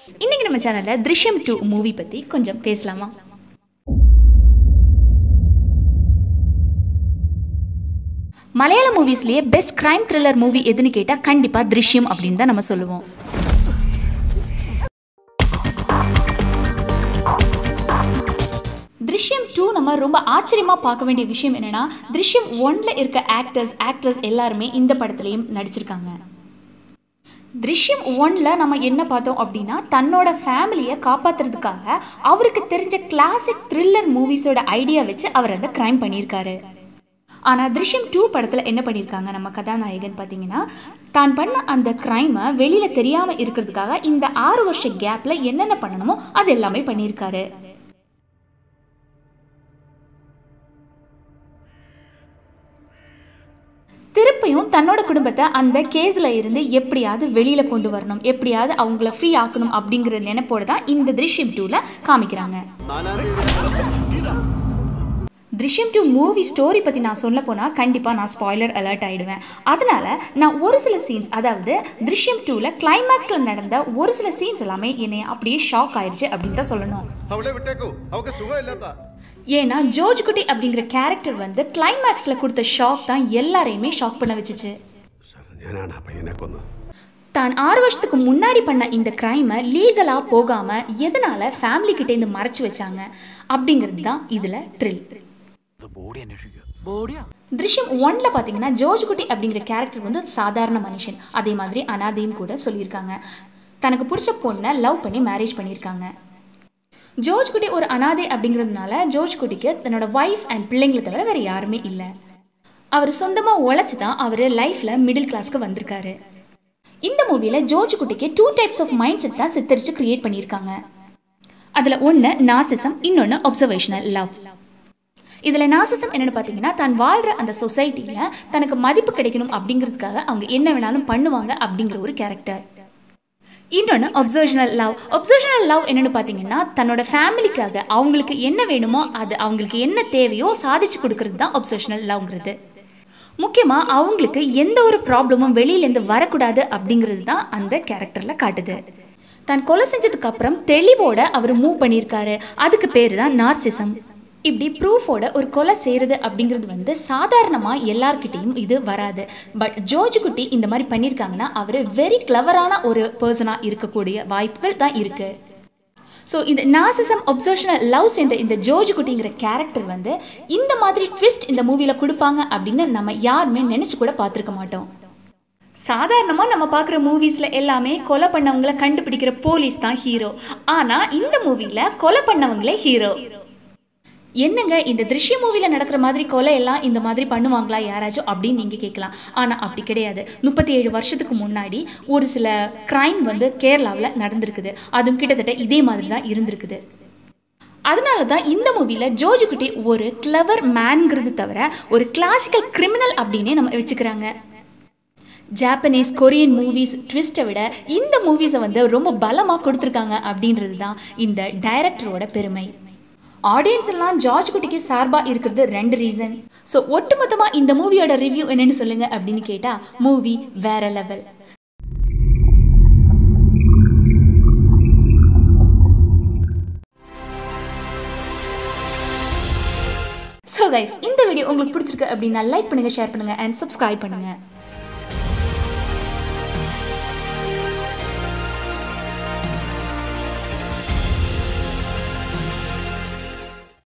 இன்னைக்கு நம்ம சேனலில் திருஷ்யம் டூ மூவி பற்றி கொஞ்சம் பேசலாமா மலையாள மூவிஸ்லேயே பெஸ்ட் கிரைம் த்ரில்லர் மூவி எதுன்னு கேட்டால் கண்டிப்பாக திருஷ்யம் அப்படின்னு தான் நம்ம சொல்லுவோம் திருஷ்யம் டூ நம்ம ரொம்ப ஆச்சரியமாக பார்க்க வேண்டிய விஷயம் என்னன்னா திருஷ்யம் ஒன்ல இருக்க ஆக்டர்ஸ் ஆக்ட்ரஸ் எல்லாருமே இந்த படத்துலையும் நடிச்சிருக்காங்க திருஷ்யம் ஒன்ல நம்ம என்ன பார்த்தோம் அப்படின்னா தன்னோட ஃபேமிலியை காப்பாத்துறதுக்காக அவருக்கு தெரிஞ்ச கிளாசிக் த்ரில்லர் மூவிஸோட ஐடியா வச்சு அவர் அந்த கிரைம் பண்ணியிருக்காரு ஆனால் திருஷ்யம் டூ படத்தில் என்ன பண்ணியிருக்காங்க நம்ம கதாநாயகன் பார்த்தீங்கன்னா தான் பண்ண அந்த க்ரைமை வெளியில் தெரியாமல் இருக்கிறதுக்காக இந்த ஆறு வருஷ கேப்பில் என்னென்ன பண்ணணுமோ அது எல்லாமே பண்ணியிருக்காரு திருப்பியும் தன்னோட குடும்பத்தை அந்த கேஸில் இருந்து எப்படியாவது வெளியில் கொண்டு வரணும் எப்படியாவது அவங்கள ஃப்ரீ ஆக்கணும் அப்படிங்கிற நினைப்போடு தான் இந்த திருஷ்யம் டூவில் காமிக்கிறாங்க திருஷ்யம் டூ மூவி ஸ்டோரி பற்றி நான் சொல்ல போனால் கண்டிப்பாக நான் ஸ்பாய்லர் அலர்ட் ஆகிடுவேன் அதனால் நான் ஒரு சில சீன்ஸ் அதாவது திருஷ்யம் டூவில் கிளைமேக்ஸில் நடந்த ஒரு சில சீன்ஸ் எல்லாமே என்னை அப்படியே ஷாக் ஆயிடுச்சு அப்படின்னு தான் சொல்லணும் അവളെ വിട്ടേക്കൂ അവക്ക് സുഖമില്ലാത്ത ஏன்னா ஜோர்ஜ் குட்டி அப்படிங்கிற கேரக்டர் வந்து கிளைமேக்ஸில் கொடுத்த ஷாக் தான் எல்லாரையுமே ஷாக் பண்ண வச்சுச்சு ഞാനാണ് ആ പയ്യനെ കൊന്നത് தான் ஆறு வருஷத்துக்கு முன்னாடி பண்ண இந்த கிரைமை லீகலாக போகாமல் எதனால் ஃபேமிலி கிட்டே இருந்து மறைச்சு வச்சாங்க அப்படிங்கிறது தான் இதில் த்ரில் திருஷ்யம் ஒன்ல பார்த்தீங்கன்னா ஜோர்ஜ் குட்டி அப்படிங்கிற கேரக்டர் வந்து சாதாரண மனுஷன் அதே மாதிரி அனாதையும் கூட சொல்லியிருக்காங்க தனக்கு பிடிச்ச பொண்ணை லவ் பண்ணி மேரேஜ் பண்ணியிருக்காங்க ஜோர்ஜ் குட்டி ஒரு அனாதை அப்படிங்கிறதுனால ஜோர்ஜ் குட்டிக்கு தன்னோட ஒய்ஃப் அண்ட் பிள்ளைங்களை தவிர வேறு யாருமே இல்லை அவர் சொந்தமாக உழைச்சி தான் அவர் லைஃப்பில் மிடில் கிளாஸ்க்கு வந்திருக்காரு இந்த மூவியில் ஜோர்ஜ் குட்டிக்கு two types of mindset தான் சித்தரித்து கிரியேட் பண்ணியிருக்காங்க அதில் ஒன்று நாசிசம் இன்னொன்று ஒப்சர்வேஷனல் லவ் இதில் நாசிசம் என்னென்னு பார்த்தீங்கன்னா தான் வாழ்கிற அந்த சொசைட்டியில் தனக்கு மதிப்பு கிடைக்கணும் அப்படிங்கிறதுக்காக அவங்க என்ன வேணாலும் பண்ணுவாங்க அப்படிங்கிற ஒரு கேரக்டர் இன்னொன்று ஒப்சர்வேஷனல் லவ் ஒப்சர்வேஷனல் லவ் என்னென்னு பார்த்தீங்கன்னா தன்னோட ஃபேமிலிக்காக அவங்களுக்கு என்ன வேணுமோ அது அவங்களுக்கு என்ன தேவையோ சாதிச்சு கொடுக்கறது தான் ஒப்சர்வேஷனல் லவ்ங்கிறது முக்கியமாக அவங்களுக்கு எந்த ஒரு ப்ராப்ளமும் வெளியிலேருந்து வரக்கூடாது அப்படிங்கிறது தான் அந்த கேரக்டரில் காட்டுது தான் கொலை செஞ்சதுக்கு அப்புறம் தெளிவோட அவர் மூவ் பண்ணியிருக்காரு அதுக்கு பேர் தான் நார்சிசம் இப்படி ப்ரூஃபோட ஒரு கொலை செய்கிறது அப்படிங்கிறது வந்து சாதாரணமாக எல்லார்கிட்டேயும் இது வராது பட் ஜோர்ஜ் குட்டி இந்த மாதிரி பண்ணியிருக்காங்கன்னா அவர் வெரி கிளவரான ஒரு பர்சனாக இருக்கக்கூடிய வாய்ப்புகள் தான் இருக்குது ஸோ இந்த நாசிசம் ஒப்சர்ஷனல் லவ் சேர்ந்த இந்த ஜோர்ஜ் குட்டிங்கிற கேரக்டர் வந்து இந்த மாதிரி ட்விஸ்ட் இந்த மூவியில் கொடுப்பாங்க அப்படின்னு நம்ம யாருமே நினச்சி கூட பார்த்துருக்க மாட்டோம் சாதாரணமாக நம்ம பார்க்குற மூவிஸில் எல்லாமே கொலை பண்ணவங்களை கண்டுபிடிக்கிற போலீஸ் தான் ஹீரோ ஆனால் இந்த மூவியில் கொலை பண்ணவங்களே ஹீரோ என்னங்க இந்த திருஷ்ய மூவியில் நடக்கிற மாதிரி கொலை எல்லாம் இந்த மாதிரி பண்ணுவாங்களா யாராச்சும் அப்படின்னு நீங்கள் கேட்கலாம் ஆனால் அப்படி கிடையாது முப்பத்தி ஏழு வருஷத்துக்கு முன்னாடி ஒரு சில கிரைம் வந்து கேரளாவில் நடந்திருக்குது அதுவும் கிட்டத்தட்ட இதே மாதிரி தான் இருந்திருக்குது அதனால தான் இந்த மூவியில் ஜோர்ஜ் குட்டி ஒரு கிளவர் மேன்ங்கிறது தவிர ஒரு கிளாசிக்கல் கிரிமினல் அப்படின்னே நம்ம வச்சுக்கிறாங்க ஜாப்பனீஸ் கொரியன் மூவிஸ் ட்விஸ்ட்டை விட இந்த மூவிஸை வந்து ரொம்ப பலமாக கொடுத்துருக்காங்க அப்படின்றது தான் இந்த டைரக்டரோட பெருமை ஆடியன்ஸ் எல்லாம் ஜார்ஜ் குட்டிக்கு சார்பாக இருக்கிறது ரெண்டு ரீசன் ஸோ ஒட்டுமொத்தமாக இந்த மூவியோட ரிவ்யூ என்னன்னு சொல்லுங்க அப்படின்னு கேட்டால் மூவி வேற லெவல் ஸோ கைஸ் இந்த வீடியோ உங்களுக்கு பிடிச்சிருக்கு அப்படின்னா லைக் பண்ணுங்க ஷேர் பண்ணுங்க அண்ட் சப்ஸ்கிரைப் பண்ணுங்க